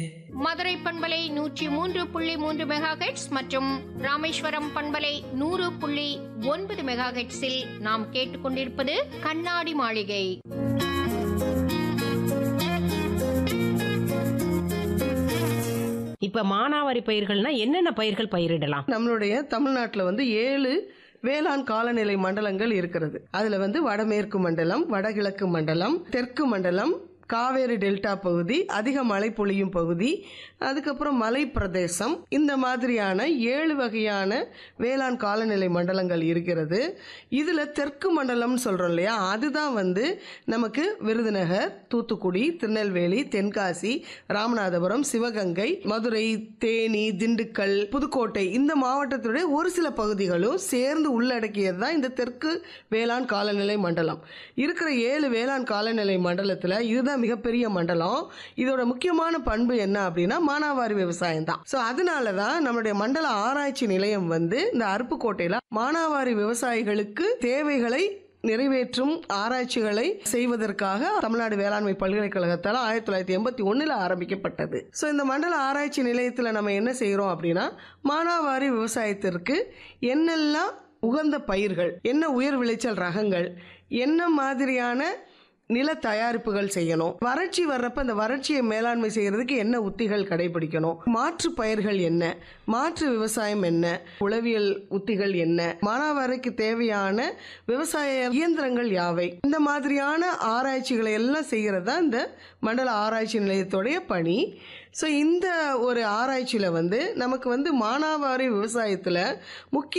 மதுரை பண்பலை நூற்றி மூன்று புள்ளி மூன்று மெகா மற்றும் ராமேஸ்வரம் பண்பலை நூறு புள்ளி ஒன்பது மெகா ஹெட்ஸில் நாம் கேட்டுக்கொண்டிருப்பது கண்ணாடி மாளிகை இப்ப மானாவாரி பயிர்கள்னா என்னென்ன பயிர்கள் பயிரிடலாம் நம்மளுடைய தமிழ்நாட்டில் வந்து ஏழு வேளாண் காலநிலை மண்டலங்கள் இருக்கிறது அதுல வந்து வடமேற்கு மண்டலம் வடகிழக்கு மண்டலம் தெற்கு மண்டலம் காவேரி டெல்டா பகுதி அதிக மழை பொழியும் பகுதி அதுக்கப்புறம் மலை பிரதேசம் இந்த மாதிரியான ஏழு வகையான வேளாண் காலநிலை மண்டலங்கள் இருக்கிறது இதில் தெற்கு மண்டலம்னு சொல்கிறோம் இல்லையா அதுதான் வந்து நமக்கு விருதுநகர் தூத்துக்குடி திருநெல்வேலி தென்காசி ராமநாதபுரம் சிவகங்கை மதுரை தேனி திண்டுக்கல் புதுக்கோட்டை இந்த மாவட்டத்துடைய ஒரு சில பகுதிகளும் சேர்ந்து உள்ளடக்கியது தான் இந்த தெற்கு வேளாண் காலநிலை மண்டலம் இருக்கிற ஏழு வேளாண் காலநிலை மண்டலத்தில் இதுதான் மிகப்பெரிய மண்டலம் இதோட முக்கியமான பண்பு என்ன அப்படின்னா மானாவாரி விவசாயம் தான் ஸோ அதனால தான் நம்மளுடைய மண்டல ஆராய்ச்சி நிலையம் வந்து இந்த அருப்புக்கோட்டையில் மானாவாரி விவசாயிகளுக்கு தேவைகளை நிறைவேற்றும் ஆராய்ச்சிகளை செய்வதற்காக தமிழ்நாடு வேளாண்மை பல்கலைக்கழகத்தால் ஆயிரத்தி தொள்ளாயிரத்தி எண்பத்தி ஒன்றில் ஆரம்பிக்கப்பட்டது ஸோ இந்த மண்டல ஆராய்ச்சி நிலையத்தில் நம்ம என்ன செய்கிறோம் அப்படின்னா மானாவாரி விவசாயத்திற்கு என்னெல்லாம் உகந்த பயிர்கள் என்ன உயர் விளைச்சல் ரகங்கள் என்ன மாதிரியான நில தயாரிப்புகள் செய்யணும் வறட்சி வர்றப்ப அந்த வறட்சியை மேலாண்மை செய்யறதுக்கு என்ன உத்திகள் கடைபிடிக்கணும் மாற்று பயிர்கள் என்ன மாற்று விவசாயம் என்ன உளவியல் உத்திகள் என்ன மானாவாரிக்கு தேவையான விவசாய இயந்திரங்கள் யாவை இந்த மாதிரியான ஆராய்ச்சிகளை எல்லாம் செய்கிறது தான் இந்த மண்டல ஆராய்ச்சி நிலையத்துடைய பணி ஸோ இந்த ஒரு ஆராய்ச்சியில் வந்து நமக்கு வந்து மானாவாரி விவசாயத்தில் முக்கிய